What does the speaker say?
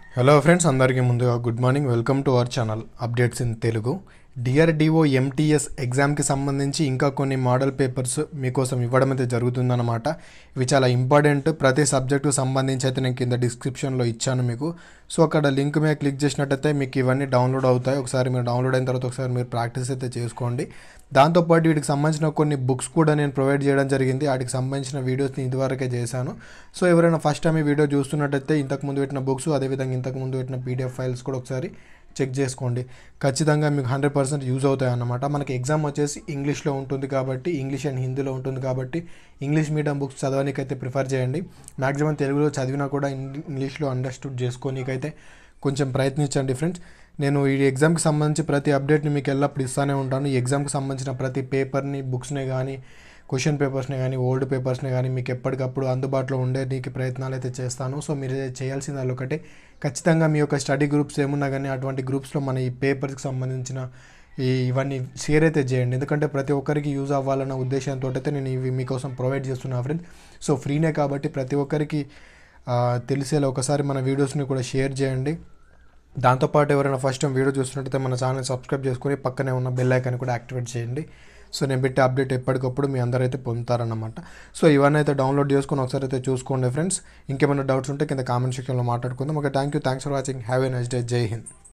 hello friends అందరికీ ముందుగా good morning welcome to our channel updates in Telugu DRDO MTS ఎగ్జామ్కి సంబంధించి ఇంకా కొన్ని మోడల్ పేపర్స్ మీకోసం ఇవ్వడం అయితే జరుగుతుందన్నమాట ఇవి చాలా ఇంపార్టెంట్ ప్రతి సబ్జెక్టు సంబంధించి అయితే నేను కింద డిస్క్రిప్షన్లో ఇచ్చాను మీకు సో అక్కడ లింక్ మీద క్లిక్ చేసినట్టయితే మీకు ఇవన్నీ డౌన్లోడ్ అవుతాయి ఒకసారి మీరు డౌన్లోడ్ అయిన తర్వాత ఒకసారి మీరు ప్రాక్టీస్ అయితే చేసుకోండి దాంతోపాటు వీటికి సంబంధించిన కొన్ని బుక్స్ కూడా నేను ప్రొవైడ్ చేయడం జరిగింది వాటికి సంబంధించిన వీడియోస్ని ఇదివరకే చేశాను సో ఎవరైనా ఫస్ట్ టైం ఈ వీడియో చూస్తున్నట్టయితే ఇంతకుముందు పెట్టిన బుక్స్ అదేవిధంగా ఇంతకుముందు పెట్టిన పీడిఎఫ్ ఫైల్స్ కూడా ఒకసారి చెక్ చేసుకోండి ఖచ్చితంగా మీకు హండ్రెడ్ పర్సెంట్ యూజ్ అవుతాయి అన్నమాట మనకి ఎగ్జామ్ వచ్చేసి ఇంగ్లీష్లో ఉంటుంది కాబట్టి ఇంగ్లీష్ అండ్ హిందీలో ఉంటుంది కాబట్టి ఇంగ్లీష్ మీడియం బుక్స్ చదవడానికైతే ప్రిఫర్ చేయండి మ్యాక్సిమం తెలుగులో చదివినా కూడా ఇంగ్- ఇంగ్లీష్లో అండర్స్టూడ్ చేసుకోనీకైతే కొంచెం ప్రయత్నించండి ఫ్రెండ్స్ నేను ఈ ఎగ్జామ్కి సంబంధించి ప్రతి అప్డేట్ని మీకు ఎల్లప్పుడు ఇస్తూనే ఉంటాను ఈ ఎగ్జామ్కి సంబంధించిన ప్రతి పేపర్ని బుక్స్ని కానీ క్వశ్చన్ పేపర్స్ని కానీ ఓల్డ్ పేపర్స్ని కానీ మీకు ఎప్పటికప్పుడు అందుబాటులో ఉండే నీకు ప్రయత్నాలు అయితే చేస్తాను సో మీరు చేయాల్సింది అది ఒకటే ఖచ్చితంగా మీ యొక్క స్టడీ గ్రూప్స్ ఏమున్నా కానీ అటువంటి గ్రూప్స్లో మన ఈ పేపర్స్కి సంబంధించిన ఈ ఇవన్నీ షేర్ అయితే చేయండి ఎందుకంటే ప్రతి ఒక్కరికి యూజ్ అవ్వాలన్న ఉద్దేశంతో అయితే నేను ఇవి మీకోసం ప్రొవైడ్ చేస్తున్నా ఫ్రెండ్స్ సో ఫ్రీనే కాబట్టి ప్రతి ఒక్కరికి ఆ, తెలిసేలా ఒకసారి మన వీడియోస్ని కూడా షేర్ చేయండి దాంతోపాటు ఎవరైనా ఫస్ట్ టైం వీడియో చూస్తున్నట్టయితే మన ఛానల్ సబ్స్క్రైబ్ చేసుకొని పక్కనే ఉన్న బెల్ ఐకాన్ కూడా యాక్టివేట్ చేయండి సో నేను పెట్టే అప్డేట్ ఎప్పటికప్పుడు మీ అందరూ అయితే పొందుతారన్నమాట సో ఇవన్నీ అయితే డౌన్లోడ్ చేసుకొని ఒకసారి అయితే చూసుకోండి ఫ్రెండ్స్ ఇంకేమైనా డౌట్స్ ఉంటే కింద కామెంట్ సెక్షన్లో మాట్లాడుకుందాం okay thank you thanks for watching have a nice day Jai Hind